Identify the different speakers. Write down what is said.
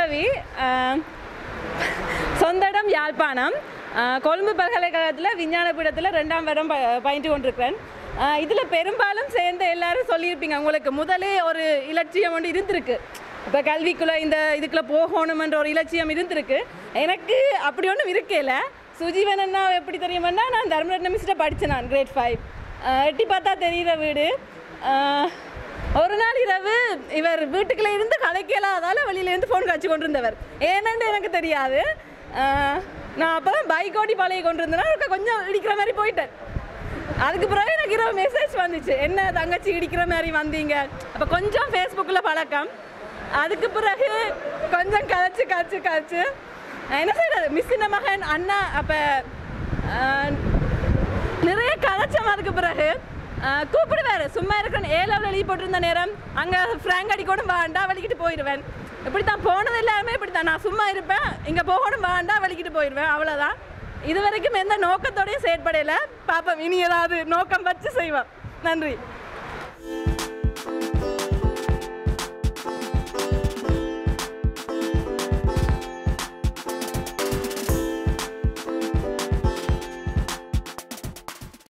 Speaker 1: ரவி அஹ், சொந்த இடம் யாழ்ப்பாணம் அஹ், கொழும்பு பல்கலைக்கழகத்தில் விஞ்ஞான பீடத்தில் ரெண்டாம் வருடம் ப பயின்று கொண்டிருக்கிறேன் இதில் பெரும்பாலும் சேர்ந்த எல்லாரும் சொல்லியிருப்பீங்க உங்களுக்கு முதலே ஒரு இலட்சியம் ஒன்று இருந்திருக்கு இப்போ கல்விக்குள்ளே இந்த இதுக்குள்ளே போகணுமென்ற ஒரு இலட்சியம் இருந்திருக்கு எனக்கு அப்படி ஒன்றும் இருக்கல சுஜீவன் அண்ணா எப்படி தெரியுமாண்ணா நான் தர்மரத்ன மிஸ்கிட்ட படித்தேன் நான் கிரேட் ஃபைவ் எட்டி பார்த்தா தெரிகிற வீடு அஹ், ஒரு நாள் இரவு இவர் வீட்டுக்குள்ள இருந்து கலைக்கலாதால வெளியில இருந்து ஃபோன் காய்ச்சி கொண்டிருந்தவர் ஏனென்று எனக்கு தெரியாது ஆஹ் நான் அப்போ தான் பைக் ஓட்டி பழைய கொண்டிருந்தேன்னா எனக்கு கொஞ்சம் இடிக்கிற மாதிரி போயிட்டேன் அதுக்கு பிறகு எனக்கு இரவு மெசேஜ் வந்துச்சு என்ன தங்கச்சி இடிக்கிற மாதிரி வந்தீங்க அப்போ கொஞ்சம் ஃபேஸ்புக்கில் பழக்கம் அதுக்கு பிறகு கொஞ்சம் கதைச்சு கதைச்சு கதைச்சு என்ன செய்யறது மிஸ்ஸின மகன் அண்ணா அப்போ நிறைய கதைச்சோம் அதுக்கு பிறகு ஆஹ், கூப்பிடுவாரு சும்மா இருக்கிறேன் ஏ லெவல் எழுதி போட்டிருந்த நேரம் அங்கே ஃப்ராங்க் அடிக்கணும் வேண்டா வலிக்கிட்டு போயிடுவேன் இப்படி தான் போனது எல்லாருமே இப்படி தான் நான் சும்மா இருப்பேன் இங்கே போகணும் வேண்டா வலிக்கிட்டு போயிடுவேன் அவ்வளோதான் இது வரைக்கும் எந்த நோக்கத்தோடையும் செயற்படையில பாப்போம் இனி ஏதாவது நோக்கம் வச்சு செய்வோம் நன்றி